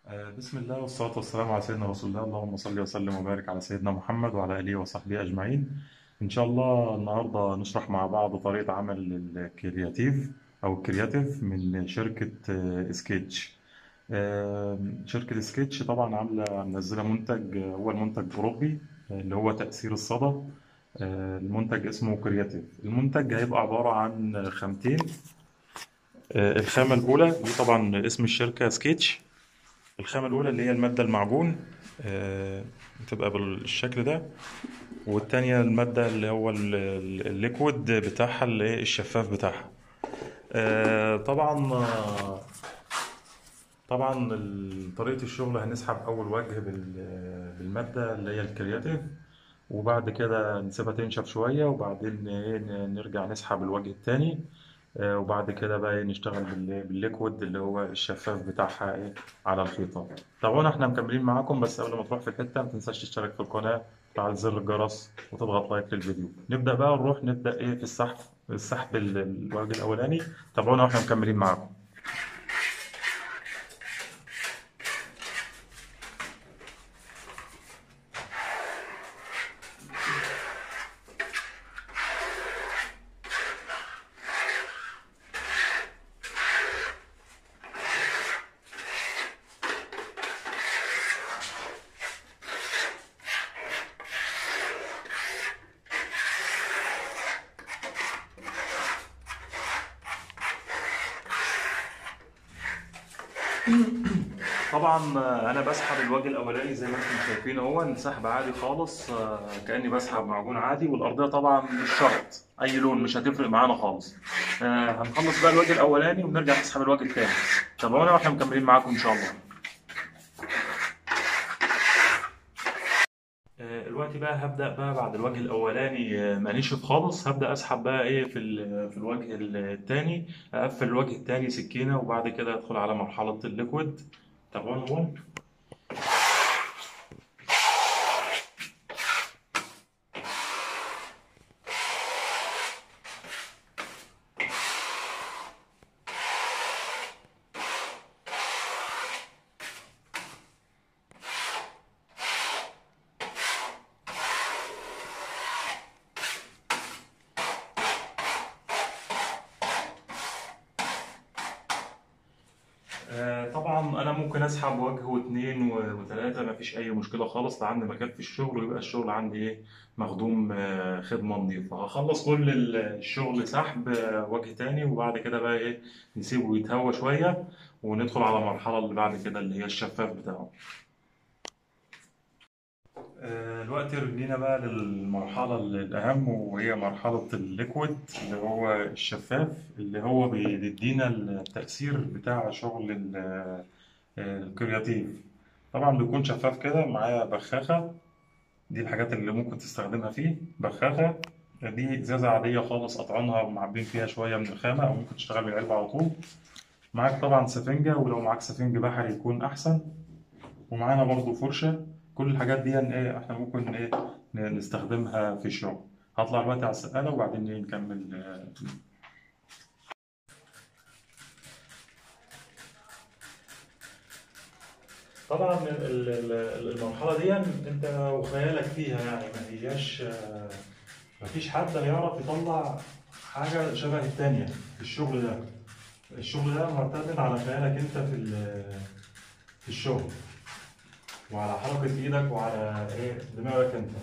آه، بسم الله والصلاة والسلام على سيدنا رسول الله اللهم صل وسلم وبارك على سيدنا محمد وعلى آله وصحبه أجمعين إن شاء الله النهاردة نشرح مع بعض طريقة عمل الكرياتيف أو الكرياتيف من شركة آه، سكتش آه، شركة سكتش طبعا عاملة منزلة منتج آه، هو المنتج أوروبي آه، اللي هو تأثير الصدى آه، المنتج اسمه كرياتيف المنتج هيبقى عبارة عن خامتين آه، الخامة الأولى دي طبعا اسم الشركة سكتش الخامة الأولى اللي هي المادة المعجون آه، بتبقى بالشكل ده والتانية المادة اللي هو ال- ال- الليكويد بتاعها اللي هي الشفاف بتاعها آه، طبعا آه، طبعا ال- طريقة الشغل هنسحب أول وجه بال- بالمادة اللي هي الكرياتيف وبعد كده نسيبها تنشف شوية وبعدين إيه ن- نرجع نسحب الوجه التاني آه، وبعد كده بقى إيه نشتغل بال- بالليكويد اللي هو الشفاف بتاعها إيه على الخيطة طبعا احنا مكملين معاكم بس قبل ما تروح في الحتة ما تنساش تشترك في القناة وتفعل زر الجرس وتضغط لايك للفيديو نبدأ بقى نروح نبدأ إيه في السحب السحب ال- الوجه الأولاني تابعونا واحنا مكملين معاكم طبعا آه، انا بسحب الوجه الاولاني زي ما انتم شايفين اهو سحب عادي خالص آه، كاني بسحب معجون عادي والارضيه طبعا مش شرط اي لون مش هتفرق معانا خالص آه، هنخلص بقى الوجه الاولاني ونرجع نسحب الوجه الثاني تابعونا واحنا مكملين معاكم ان شاء الله آه، الوقت بقى هبدأ بقى بعد الوجه الأولاني آه، ما نشف خالص هبدأ أسحب بقى إيه في ال- في الوجه التاني أقفل الوجه التاني سكينة وبعد كده أدخل على مرحلة الليكويد تابعونا هون آه، طبعا انا ممكن اسحب وجه واثنين و- وثلاثه ما فيش اي مشكله خالص لو عندي مكان في الشغل ويبقى الشغل عندي ايه مخدوم آه، خدمه نظيفه هخلص كل ال- الشغل سحب آه، وجه تاني وبعد كده بقى ايه نسيبه يتهوى شويه وندخل على المرحله اللي بعد كده اللي هي الشفاف بتاعه آه، الوقت رجعنا بقى للمرحلة الأهم وهي مرحلة الليكويد اللي هو الشفاف اللي هو بيدينا التأثير بتاع شغل ال- آه، الكرياتيف طبعا بيكون شفاف كده معايا بخاخة دي الحاجات اللي ممكن تستخدمها فيه بخاخة دي إزازة عادية خالص قطعينها ومعبين فيها شوية من الخامة أو ممكن تشتغل بالعلبة على طول معاك طبعا سفنجة ولو معاك سفنج بحري يكون أحسن ومعانا برضو فرشة كل الحاجات دي ايه احنا ممكن ايه ن- نستخدمها في الشغل هطلع دلوقتي على السقالة وبعدين ايه نكمل آه، طبعا ال- ال- المرحلة دي انت وخيالك فيها يعني ما هياش آه، ما فيش حد هيعرف يطلع حاجة شبه التانية في الشغل ده الشغل ده معتمد على خيالك انت في ال- في الشغل وعلى حركة ايدك وعلى ايه دماغك انت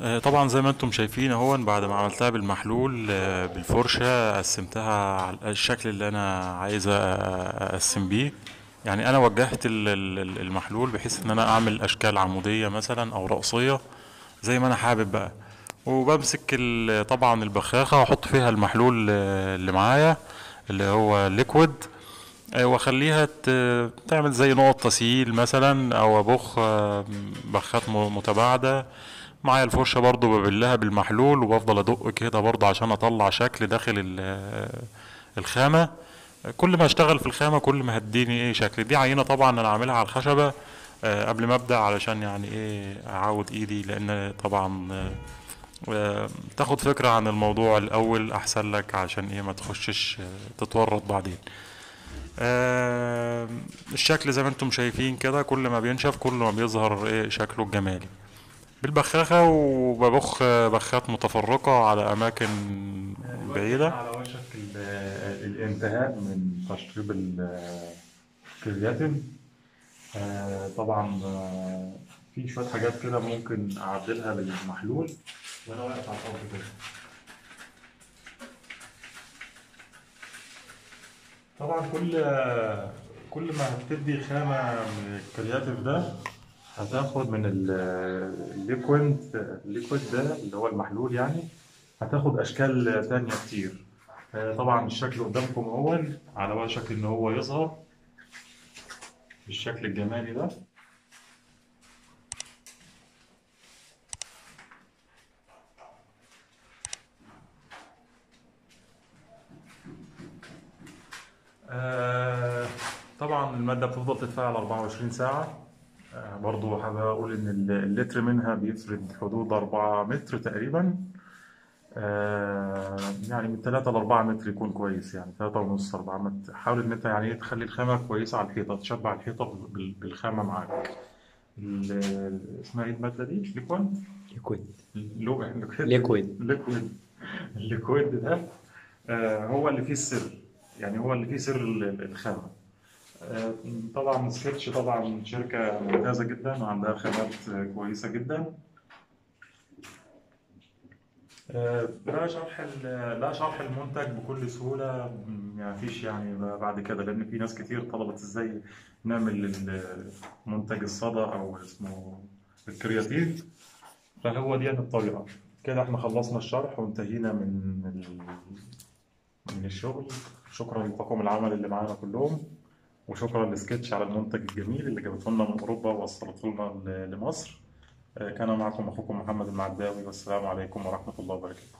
آه، طبعا زي ما انتم شايفين اهو بعد ما عملتها بالمحلول آه، بالفرشة قسمتها على الشكل اللي انا عايز أ- اقسم بيه يعني انا وجهت ال- ال- المحلول بحيث ان انا اعمل اشكال عمودية مثلا او رأسية زي ما انا حابب بقى وبمسك ال- طبعا البخاخة واحط فيها المحلول آه، اللي معايا اللي هو ليكويد واخليها ت- تعمل زي نقط تسييل مثلا او ابخ آه، بخات م- متباعدة معايا الفرشة برضو ببلها بالمحلول وبفضل ادق كده برضو عشان اطلع شكل داخل ال- الخامة كل ما اشتغل في الخامة كل ما هتديني ايه شكل دي عينة طبعا انا عاملها على الخشبة آه، قبل ما ابدأ علشان يعني ايه اعود ايدي لان طبعا آه، آه، تاخد فكرة عن الموضوع الاول احسن لك عشان ايه ما تخشش آه، تتورط بعدين آه، الشكل زي ما انتم شايفين كده كل ما بينشف كل ما بيظهر ايه شكله الجمالي بالبخاخة وببخ بخات متفرقة على أماكن بعيدة على وشك ال- الانتهاء من تشطيب ال- الكرياتين آه، طبعا آه، في شوية حاجات كده ممكن أعدلها بالمحلول وأنا واقف على الأرض كده طبعا كل كل ما هتدي خامة من الكرياتيف ده هتاخد من ال- الليكويد الليكويد ده اللي هو المحلول يعني هتاخد أشكال تانية كتير آه، طبعا الشكل قدامكم أول على وشك إن هو يظهر بالشكل الجمالي ده آه، طبعا المادة بتفضل تتفاعل 24 ساعة آه، برضو حابب أقول إن ال- اللتر منها بيفرد حدود 4 متر تقريبا آه، يعني من 3 ل 4 متر يكون كويس يعني 3 ونص 4 متر حاول إن أنت يعني إيه تخلي الخامة كويسة على الحيطة تشبع الحيطة بال- بالخامة معاك ال- اسمها إيه المادة دي؟ ليكويد؟ ليكويد لو ليكويد الليكويد الليكويد ده آه، هو اللي فيه السر يعني هو اللي فيه سر ال- الخامة آه، طبعا سكتش طبعا شركة ممتازة جدا وعندها خامات آه، كويسة جدا آه، لا شرح ال- لا شرح المنتج بكل سهولة م، يعني فيش يعني بعد كده لأن في ناس كتير طلبت ازاي نعمل المنتج الصدى أو اسمه الكرياتيف فهو دي الطريقة كده احنا خلصنا الشرح وانتهينا من ال... من الشغل شكرا لطاقم العمل اللي معانا كلهم وشكرا لسكتش على المنتج الجميل اللي جابته لنا من أوروبا ووصلته لنا ل- لمصر آه، كان معكم أخوكم محمد المعداوي والسلام عليكم ورحمة الله وبركاته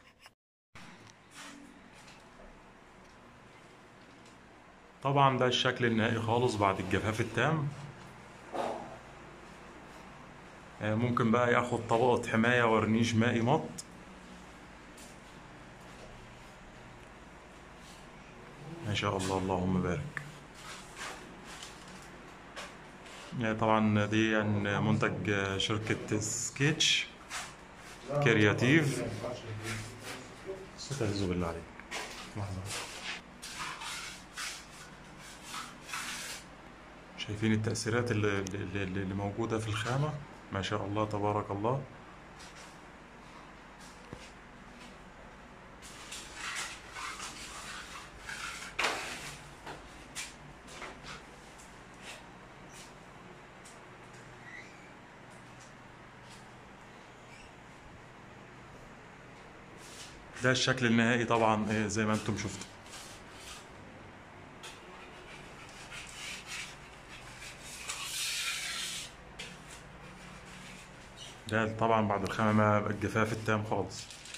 طبعا ده الشكل النهائي خالص بعد الجفاف التام آه، ممكن بقى ياخد طبقة حماية ورنيش مائي مط ما شاء الله اللهم بارك آه، طبعا دي يعني منتج آه، شركة سكتش كرياتيف استعوذ بالله عليك لحظة. شايفين التأثيرات اللي, اللي, اللي موجودة في الخامة ما شاء الله تبارك الله ده الشكل النهائي طبعا آه، زي ما انتم شفتوا ده طبعا بعد الخامة الجفاف التام خالص